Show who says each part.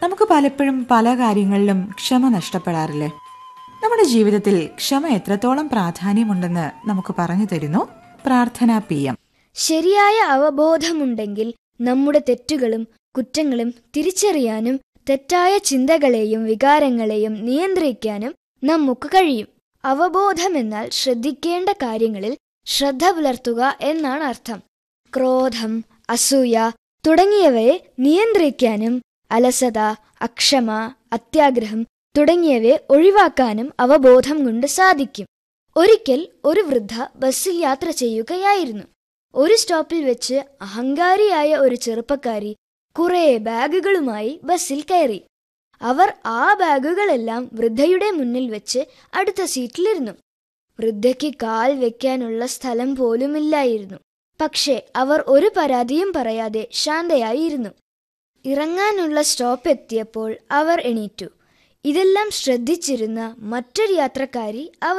Speaker 1: നമുക്ക് പലപ്പോഴും പല കാര്യങ്ങളിലും ക്ഷമ നഷ്ടപ്പെടാറില്ലേ നമ്മുടെ ജീവിതത്തിൽ ക്ഷമ എത്രത്തോളം പ്രാധാന്യമുണ്ടെന്ന് നമുക്ക് പറഞ്ഞു തരുന്നു പ്രാർത്ഥന പി എം
Speaker 2: ശരിയായ അവബോധമുണ്ടെങ്കിൽ നമ്മുടെ തെറ്റുകളും കുറ്റങ്ങളും തിരിച്ചറിയാനും തെറ്റായ ചിന്തകളെയും വികാരങ്ങളെയും നിയന്ത്രിക്കാനും നമുക്ക് കഴിയും അവബോധമെന്നാൽ ശ്രദ്ധിക്കേണ്ട കാര്യങ്ങളിൽ ശ്രദ്ധ പുലർത്തുക എന്നാണ് അർത്ഥം ക്രോധം അസൂയ തുടങ്ങിയവയെ നിയന്ത്രിക്കാനും അലസത അക്ഷമ അത്യാഗ്രഹം തുടങ്ങിയവയെ ഒഴിവാക്കാനും അവബോധം കൊണ്ട് സാധിക്കും ഒരിക്കൽ ഒരു വൃദ്ധ ബസ്സിൽ യാത്ര ചെയ്യുകയായിരുന്നു ഒരു സ്റ്റോപ്പിൽ വെച്ച് അഹങ്കാരിയായ ഒരു ചെറുപ്പക്കാരി കുറെ ബാഗുകളുമായി ബസ്സിൽ കയറി അവർ ആ ബാഗുകളെല്ലാം വൃദ്ധയുടെ മുന്നിൽ വെച്ച് അടുത്ത സീറ്റിലിരുന്നു വൃദ്ധയ്ക്ക് കാൽ വെക്കാനുള്ള സ്ഥലം പോലുമില്ലായിരുന്നു പക്ഷേ അവർ ഒരു പരാതിയും പറയാതെ ശാന്തയായിരുന്നു ഇറങ്ങാനുള്ള സ്റ്റോപ്പ് എത്തിയപ്പോൾ അവർ എണീറ്റു ഇതെല്ലാം ശ്രദ്ധിച്ചിരുന്ന മറ്റൊരു യാത്രക്കാരി അവർ